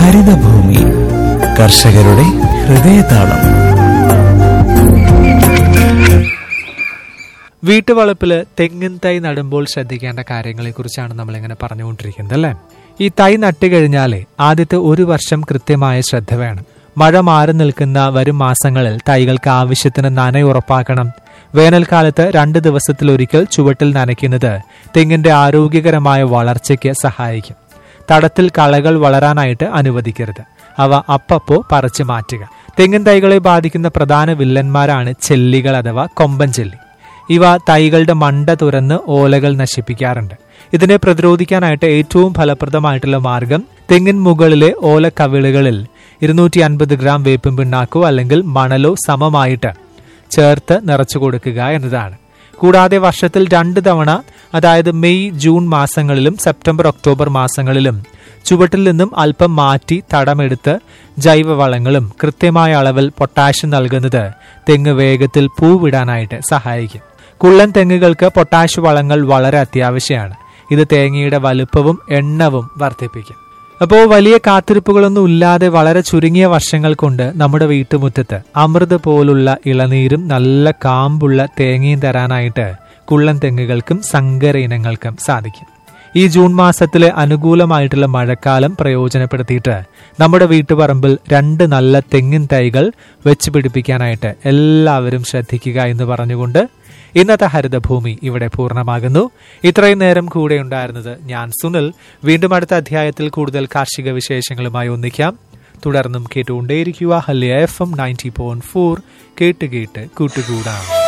ഹരിതഭൂമി കർഷകരുടെ ഹൃദയതാളം വീട്ടുവളപ്പില് തെങ്ങിൻ തൈ നടുമ്പോൾ ശ്രദ്ധിക്കേണ്ട കാര്യങ്ങളെ കുറിച്ചാണ് നമ്മളിങ്ങനെ പറഞ്ഞുകൊണ്ടിരിക്കുന്നത് അല്ലേ ഈ തൈ നട്ടു കഴിഞ്ഞാലേ ആദ്യത്തെ ഒരു വർഷം കൃത്യമായ ശ്രദ്ധ വേണം മഴ മാറി നിൽക്കുന്ന വരും മാസങ്ങളിൽ തൈകൾക്ക് ആവശ്യത്തിന് നന ഉറപ്പാക്കണം വേനൽക്കാലത്ത് രണ്ട് ദിവസത്തിലൊരിക്കൽ ചുവട്ടിൽ നനയ്ക്കുന്നത് തെങ്ങിന്റെ ആരോഗ്യകരമായ വളർച്ചയ്ക്ക് സഹായിക്കും തടത്തിൽ കളകൾ വളരാനായിട്ട് അനുവദിക്കരുത് അവ അപ്പപ്പോ പറിച്ചു മാറ്റുക തെങ്ങിൻ തൈകളെ ബാധിക്കുന്ന പ്രധാന വില്ലന്മാരാണ് ചെല്ലികൾ അഥവാ കൊമ്പൻ ചെല്ലി ഇവ തൈകളുടെ മണ്ട തുറന്ന് ഓലകൾ നശിപ്പിക്കാറുണ്ട് ഇതിനെ പ്രതിരോധിക്കാനായിട്ട് ഏറ്റവും ഫലപ്രദമായിട്ടുള്ള മാർഗം തെങ്ങിൻ മുകളിലെ ഓലക്കവിളുകളിൽ ഇരുന്നൂറ്റി അൻപത് ഗ്രാം വേപ്പും പിണ്ണാക്കോ അല്ലെങ്കിൽ മണലോ സമമായിട്ട് ചേർത്ത് നിറച്ചു കൊടുക്കുക എന്നതാണ് കൂടാതെ വർഷത്തിൽ രണ്ട് തവണ അതായത് മെയ് ജൂൺ മാസങ്ങളിലും സെപ്റ്റംബർ ഒക്ടോബർ മാസങ്ങളിലും ചുവട്ടിൽ നിന്നും അല്പം മാറ്റി തടമെടുത്ത് ജൈവവളങ്ങളും കൃത്യമായ അളവിൽ പൊട്ടാഷ്യം നൽകുന്നത് തെങ്ങ് വേഗത്തിൽ പൂവിടാനായിട്ട് സഹായിക്കും കുള്ളൻ തെങ്ങുകൾക്ക് പൊട്ടാഷ് വളങ്ങൾ വളരെ അത്യാവശ്യമാണ് ഇത് തേങ്ങയുടെ വലുപ്പവും എണ്ണവും വർദ്ധിപ്പിക്കും അപ്പോൾ വലിയ കാത്തിരിപ്പുകളൊന്നും ഇല്ലാതെ വളരെ ചുരുങ്ങിയ വർഷങ്ങൾ കൊണ്ട് നമ്മുടെ വീട്ടുമുറ്റത്ത് അമൃത് പോലുള്ള ഇളനീരും നല്ല കാമ്പുള്ള തേങ്ങയും തരാനായിട്ട് കുള്ളൻ തെങ്ങുകൾക്കും സങ്കര ഇനങ്ങൾക്കും സാധിക്കും ഈ ജൂൺ മാസത്തിലെ അനുകൂലമായിട്ടുള്ള മഴക്കാലം പ്രയോജനപ്പെടുത്തിയിട്ട് നമ്മുടെ വീട്ടുപറമ്പിൽ രണ്ട് നല്ല തെങ്ങിൻ തൈകൾ വെച്ച് പിടിപ്പിക്കാനായിട്ട് എല്ലാവരും ശ്രദ്ധിക്കുക എന്ന് പറഞ്ഞുകൊണ്ട് ഇന്നത്തെ ഹരിതഭൂമി ഇവിടെ പൂർണ്ണമാകുന്നു ഇത്രയും നേരം കൂടെ ഉണ്ടായിരുന്നത് ഞാൻ സുനിൽ വീണ്ടും അടുത്ത അധ്യായത്തിൽ കൂടുതൽ കാർഷിക വിശേഷങ്ങളുമായി ഒന്നിക്കാം തുടർന്നും കേട്ടുകൊണ്ടേയിരിക്കുക ഹല്യ F M ninety point four കേട്ട് കേട്ട് കൂട്ടുകൂടാം